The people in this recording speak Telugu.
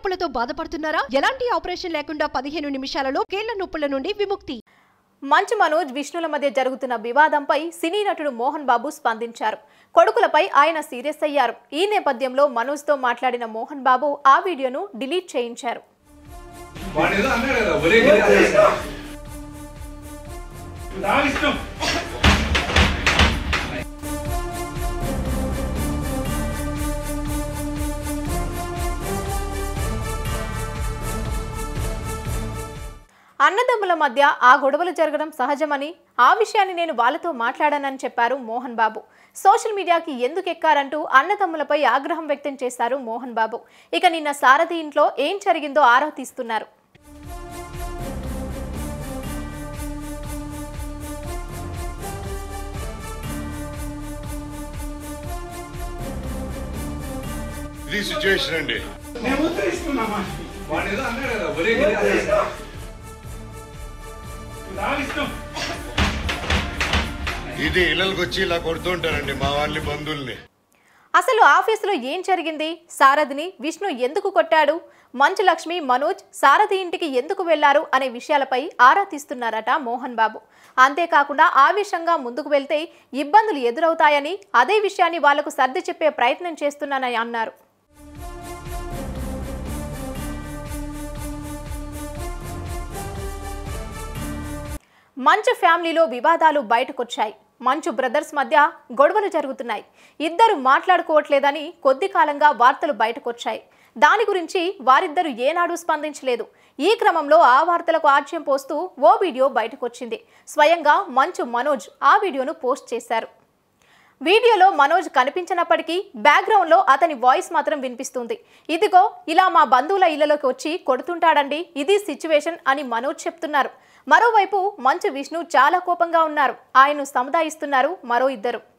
నొప్పులతో బాధపడుతున్నారా ఎలాంటి ఆపరేషన్ లేకుండా పదిహేను నిమిషాలలో కీళ్ల నొప్పుల నుండి విముక్తి మంచు మనోజ్ విష్ణుల మధ్య జరుగుతున్న వివాదంపై సినీ నటుడు మోహన్ బాబు స్పందించారు కొడుకులపై ఆయన సీరియస్ అయ్యారు ఈ నేపథ్యంలో మనోజ్తో మాట్లాడిన మోహన్ బాబు ఆ వీడియోను డిలీట్ చేయించారు వాడు ఏదో అన్నాడు కదా ఒరే గిరి అనేసి. నా ఇష్టం అన్నదమ్ముల మధ్య ఆ గొడవలు జరగడం సహజమని ఆ విషయాన్ని నేను వాళ్ళతో మాట్లాడానని చెప్పారు మోహన్ బాబు సోషల్ మీడియాకి ఎందుకు ఎక్కారంటూ అన్నదమ్ములపై ఆగ్రహం వ్యక్తం చేశారు మోహన్ బాబు ఇక నిన్న సారథి ఇంట్లో ఏం జరిగిందో ఆరా తీస్తున్నారు ఇది సిచ్యువేషన్ అండి మేము ఉత్తరిస్తున్నామా వాడు ఏదో అన్నాడు కదా ఒరే గిరి అనేసి. నా ఇష్టం ఇది ఇళ్ళకి వచ్చి ఇలా కొడుతుంటారండి మా వాళ్ళని బంధువుల్ని అసలు ఆఫీసులో ఏం జరిగింది సారథిని విష్ణు ఎందుకు కొట్టాడు మంచు లక్ష్మి మనోజ్ సారథి ఇంటికి ఎందుకు వెళ్లారు అనే విషయాలపై ఆరా తీస్తున్నారట మోహన్ బాబు అంతేకాకుండా ఆవేశంగా ముందుకు వెళ్తే ఇబ్బందులు ఎదురవుతాయని అదే విషయాన్ని వాళ్లకు సర్ది చెప్పే ప్రయత్నం చేస్తున్నానని అన్నారు మంచు ఫ్యామిలీలో వివాదాలు బయటకొచ్చాయి మంచు బ్రదర్స్ మధ్య గొడవలు జరుగుతున్నాయి ఇద్దరు మాట్లాడుకోవట్లేదని కొద్ది కాలంగా వార్తలు బయటకొచ్చాయి దాని గురించి వారిద్దరు ఏనాడు స్పందించలేదు ఈ క్రమంలో ఆ వార్తలకు ఆజ్యం పోస్తూ ఓ వీడియో బయటకొచ్చింది స్వయంగా మంచు మనోజ్ ఆ వీడియోను పోస్ట్ చేశారు వీడియోలో మనోజ్ కనిపించినప్పటికీ బ్యాక్గ్రౌండ్లో అతని వాయిస్ మాత్రం వినిపిస్తుంది ఇదిగో ఇలా మా బంధువుల ఇళ్లలోకి వచ్చి కొడుతుంటాడండి ఇది సిచ్యువేషన్ అని మనోజ్ చెప్తున్నారు మరోవైపు మంచు విష్ణు చాలా కోపంగా ఉన్నారు ఆయన్ను సముదాయిస్తున్నారు మరో ఇద్దరు